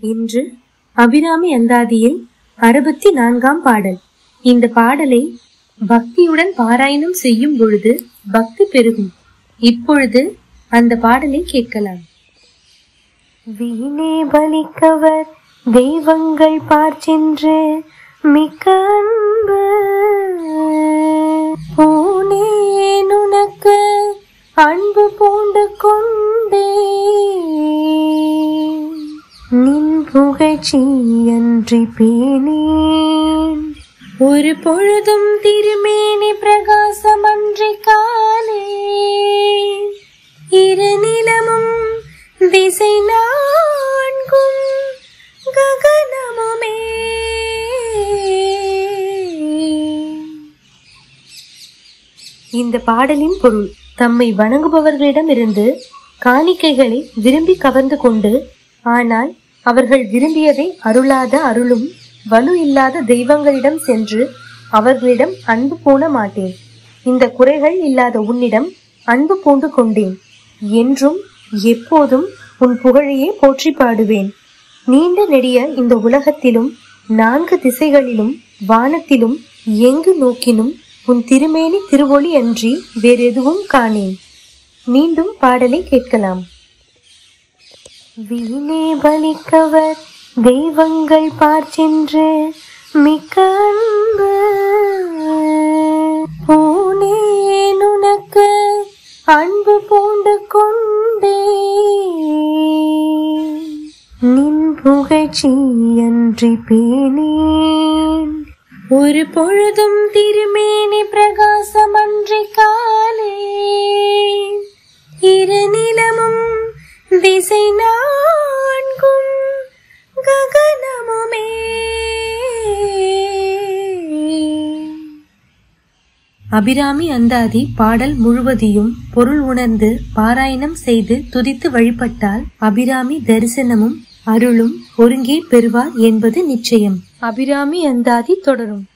இன்று அபிராமி அந்தாதியில் அறுபத்தி நான்காம் பாடல் இந்த பாடலை பக்தியுடன் பாராயணம் செய்யும் பொழுது பக்தி பெருகும் இப்பொழுது அந்த பாடலை கேட்கலாம் வீணே பலிக்கவர் தெய்வங்கள் பார்ச்சென்று மிக்க அன்பு பூனேன் உனக்கு அன்பு பூண்டு கொண்டே நின் புகழ்ச்சி அன்றி பேனேன் ஒரு பொழுதும் திருமேனி பிரகாசமன்றி காலே இரு நிலமும் திசை நான்கும் ககனமுமே இந்த பாடலின் பொருள் தம்மை வணங்குபவர்களிடமிருந்து காணிக்கைகளை விரும்பி கவர்ந்து கொண்டு ஆனால் அவர்கள் விரும்பியதை அருளாத அருளும் வலு இல்லாத தெய்வங்களிடம் சென்று அவர்களிடம் அன்பு பூண மாட்டேன் இந்த குறைகள் இல்லாத உன்னிடம் அன்பு பூண்டு கொண்டேன் என்றும் எப்போதும் உன் புகழையே போற்றி பாடுவேன் நீண்ட நெடிய இந்த உலகத்திலும் நான்கு திசைகளிலும் வானத்திலும் எங்கு நோக்கினும் உன் திருமேனி திருவொளி அன்றி வேறெதுவும் காணேன் மீண்டும் பாடலை கேட்கலாம் வீணே பலிக்கவர் தெய்வங்கள் பார்ச்சென்று மிக்க அன்பு பூனேன் உனக்கு அன்பு பூண்டு கொண்டே நின் புகழ்ச்சி அன்றி பேனேன் ஒரு பொழுதும் திருமேனி பிரகாசமன்றி காலே இரு நிலமும் திசை நான்கும் ககனமுமே அபிராமி அந்தாதி பாடல் முழுவதையும் பொருள் உணர்ந்து பாராயணம் செய்து துதித்து வழிபட்டால் அபிராமி தரிசனமும் அருளும் ஒருங்கே பெறுவார் என்பது நிச்சயம் அபிராமி அந்தாதி தொடரும்